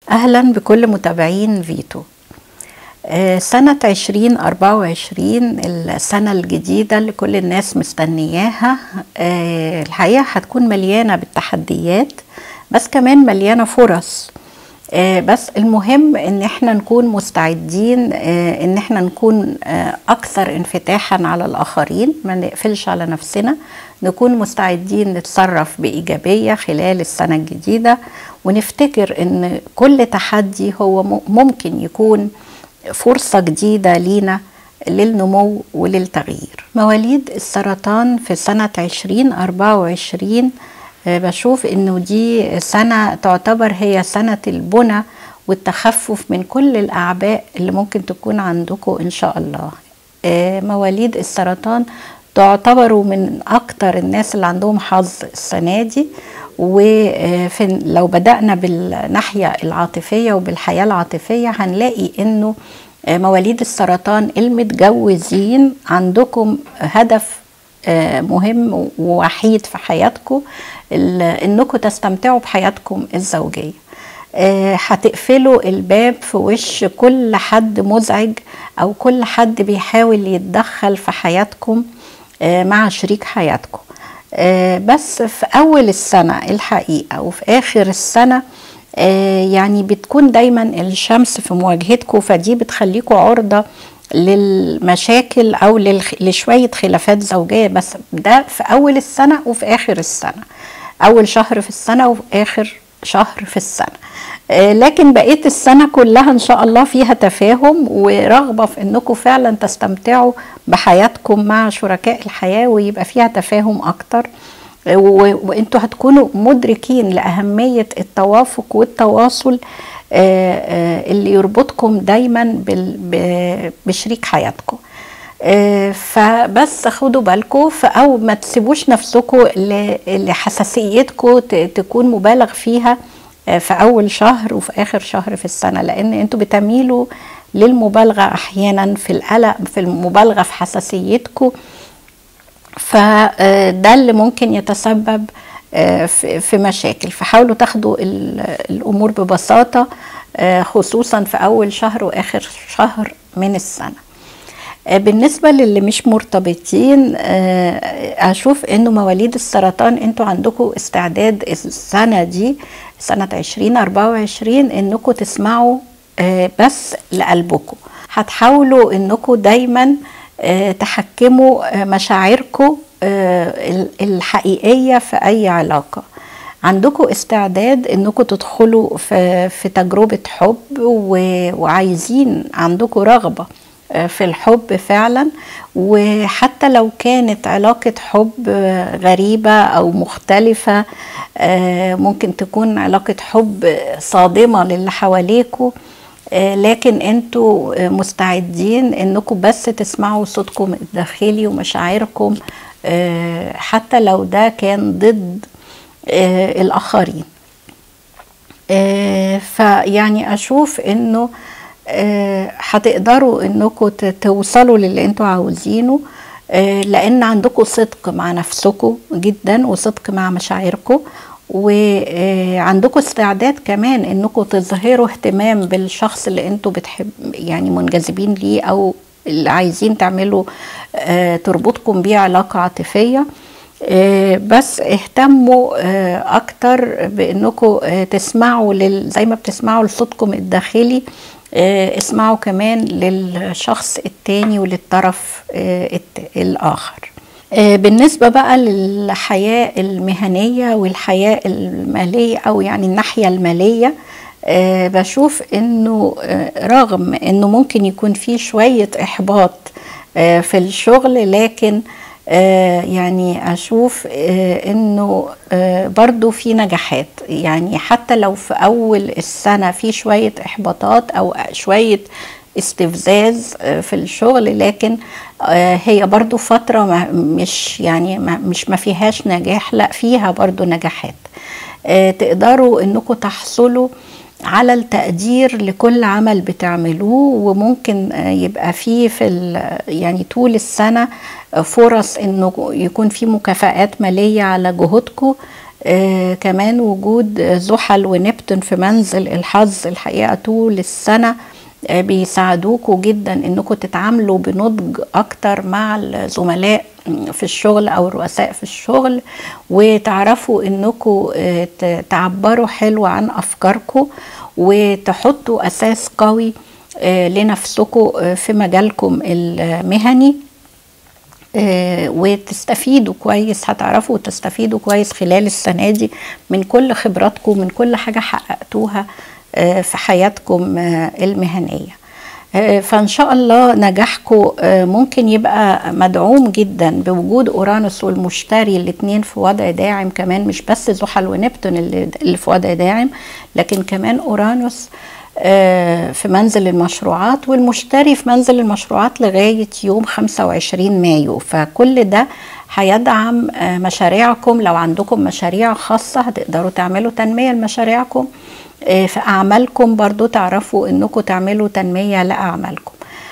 أهلا بكل متابعين فيتو آه، سنة 2024 السنة الجديدة اللي كل الناس مستنياها آه، الحقيقة هتكون مليانة بالتحديات بس كمان مليانة فرص آه، بس المهم ان احنا نكون مستعدين آه، ان احنا نكون آه، اكثر انفتاحا على الاخرين ما نقفلش على نفسنا نكون مستعدين نتصرف بايجابيه خلال السنه الجديده ونفتكر ان كل تحدي هو م- ممكن يكون فرصه جديده لينا للنمو وللتغيير مواليد السرطان في سنه 2024 آه، بشوف انه دي سنه تعتبر هي سنه البنى والتخفف من كل الاعباء اللي ممكن تكون عندكم ان شاء الله آه، مواليد السرطان تعتبروا من اكتر الناس اللي عندهم حظ السنه دي ولو بدانا بالناحيه العاطفيه وبالحياه العاطفيه هنلاقي انه آه، مواليد السرطان المتجوزين عندكم هدف آه، مهم ووحيد في حياتكم ال- انكم تستمتعوا بحياتكم الزوجيه آه، هتقفلوا الباب في وش كل حد مزعج او كل حد بيحاول يتدخل في حياتكم آه، مع شريك حياتكم آه، بس في اول السنه الحقيقه وفي اخر السنه آه، يعني بتكون دايما الشمس في مواجهتكم فدي بتخليكم عرضه للمشاكل او للخ... لشويه خلافات زوجيه بس ده في اول السنه وفي اخر السنه اول شهر في السنه وفي اخر شهر في السنه آه، لكن بقيه السنه كلها ان شاء الله فيها تفاهم ورغبه في انكم فعلا تستمتعوا بحياتكم مع شركاء الحياه ويبقى فيها تفاهم اكتر و- وانتوا هتكونوا مدركين لاهميه التوافق والتواصل آه، آه، اللي يربطكم دايما بال- ب- بشريك حياتكم آه، فبس خدوا بالكم او ما تسيبوش نفسكم ل- لحساسيتكم ت- تكون مبالغ فيها آه، في اول شهر وفي اخر شهر في السنه لان انتوا بتميلوا للمبالغه احيانا في القلق في المبالغه في حساسيتكم فده اللي ممكن يتسبب آه، في في مشاكل فحاولوا تاخدوا ال- الامور ببساطه آه، خصوصا في اول شهر واخر شهر من السنه آه، بالنسبة للي مش مرتبطين آه، أشوف إنه مواليد السرطان أنتوا عندكم استعداد السنة دي سنة 2024 إنكم تسمعوا آه، بس لقلبكم هتحاولوا إنكم دايما آه، تحكموا آه، مشاعركم آه، ال- الحقيقية في أي علاقة عندكم استعداد انكم تدخلوا في في تجربه حب و- وعايزين عندكم رغبه آه، في الحب فعلا وحتى لو كانت علاقة حب آه، غريبة أو مختلفة آه، ممكن تكون علاقة حب صادمة للي حواليكوا آه، لكن انتوا آه، مستعدين انكم بس تسمعوا صوتكم الداخلي ومشاعركم آه، حتى لو ده كان ضد آه، الآخرين آه، فيعني أشوف إنه آه، هتقدروا إنكم ت- توصلوا للي انتوا عاوزينه آه، لأن عندكم صدق مع نفسكم جدا وصدق مع مشاعركم وعندكم استعداد كمان انكم تظهروا اهتمام بالشخص اللي انتوا بتحب يعني منجذبين ليه او اللي عايزين تعملوا آه، تربطكم بيه علاقة عاطفية آه، بس اهتموا آه، اكتر بانكم آه، تسمعوا لل... زي ما بتسمعوا لصوتكم الداخلي آه، اسمعوا كمان للشخص التاني وللطرف آه، الت- الاخر آه، بالنسبة بقى للحياة المهنية والحياة المالية أو يعني الناحية المالية آه، بشوف إنه آه، رغم إنه ممكن يكون في شوية إحباط آه، في الشغل لكن آه، يعني أشوف آه، إنه آه، برضو في نجاحات يعني حتى لو في أول السنة في شوية إحباطات أو شوية استفزاز آه، في الشغل لكن آه، هي برضو فترة ما- مش يعني ما- مش ما فيهاش نجاح لا فيها برضو نجاحات آه، تقدروا انكم تحصلوا على التقدير لكل عمل بتعملوه وممكن آه، يبقى فيه في ال- يعني طول السنة آه، فرص انه يكون في مكافآت مالية على جهودكم آه كمان وجود زحل ونبتون في منزل الحظ الحقيقة طول السنة آه بيساعدوكوا جدا انكم تتعاملوا بنضج اكتر مع الزملاء في الشغل او الرؤساء في الشغل وتعرفوا انكم آه تعبروا حلو عن افكاركم وتحطوا اساس قوي آه لنفسكم في مجالكم المهني آه وتستفيدوا كويس هتعرفوا تستفيدوا كويس خلال السنة دي من كل خبراتكم من كل حاجة حققتوها آه في حياتكم آه المهنية فإن شاء الله نجاحكم ممكن يبقى مدعوم جدا بوجود أورانوس والمشتري الاتنين في وضع داعم كمان مش بس زحل ونبتون اللي في وضع داعم لكن كمان أورانوس في منزل المشروعات والمشتري في منزل المشروعات لغاية يوم 25 مايو فكل ده هيدعم مشاريعكم لو عندكم مشاريع خاصة هتقدروا تعملوا تنمية لمشاريعكم في أعمالكم برضو تعرفوا أنكم تعملوا تنمية لأعمالكم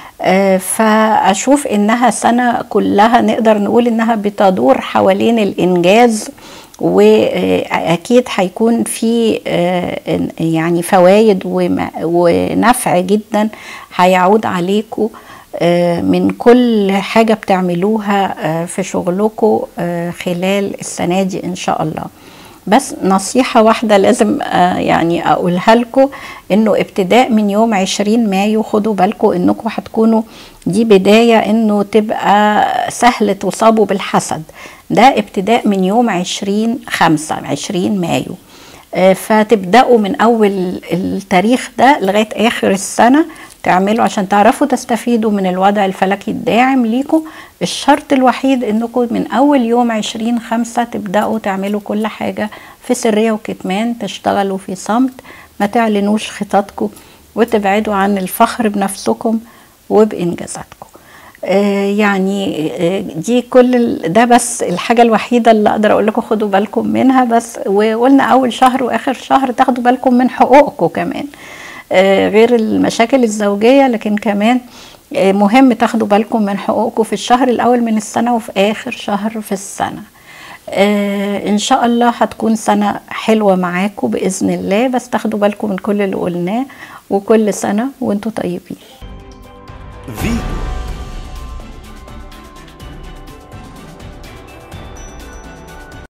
فأشوف إنها سنة كلها نقدر نقول إنها بتدور حوالين الإنجاز واكيد هيكون في يعني فوائد ونفع جدا هيعود عليكم من كل حاجة بتعملوها في شغلكم خلال السنة دي إن شاء الله بس نصيحة واحدة لازم يعني أقولها لكم إنه ابتداء من يوم 20 مايو خدوا بالكم إنكم هتكونوا دي بداية إنه تبقى سهل تصابوا بالحسد ده ابتداء من يوم 20 5 20 مايو فتبدأوا من أول التاريخ ده لغاية آخر السنة تعملوا عشان تعرفوا تستفيدوا من الوضع الفلكي الداعم ليكم الشرط الوحيد انكم من اول يوم 20 خمسة تبدأوا تعملوا كل حاجة في سرية وكتمان تشتغلوا في صمت ما تعلنوش خططكم وتبعدوا عن الفخر بنفسكم وبإنجازاتكم آه يعني آه دي كل ده بس الحاجة الوحيدة اللي أقدر أقول لكم خدوا بالكم منها بس وقلنا أول شهر وآخر شهر تاخدوا بالكم من حقوقكم كمان آه غير المشاكل الزوجية لكن كمان مهم تاخدوا بالكم من حقوقكم في الشهر الأول من السنة وفي آخر شهر في السنة إن شاء الله هتكون سنة حلوة معاكم بإذن الله بس تاخدوا بالكم من كل اللي قلناه وكل سنة وانتم طيبين في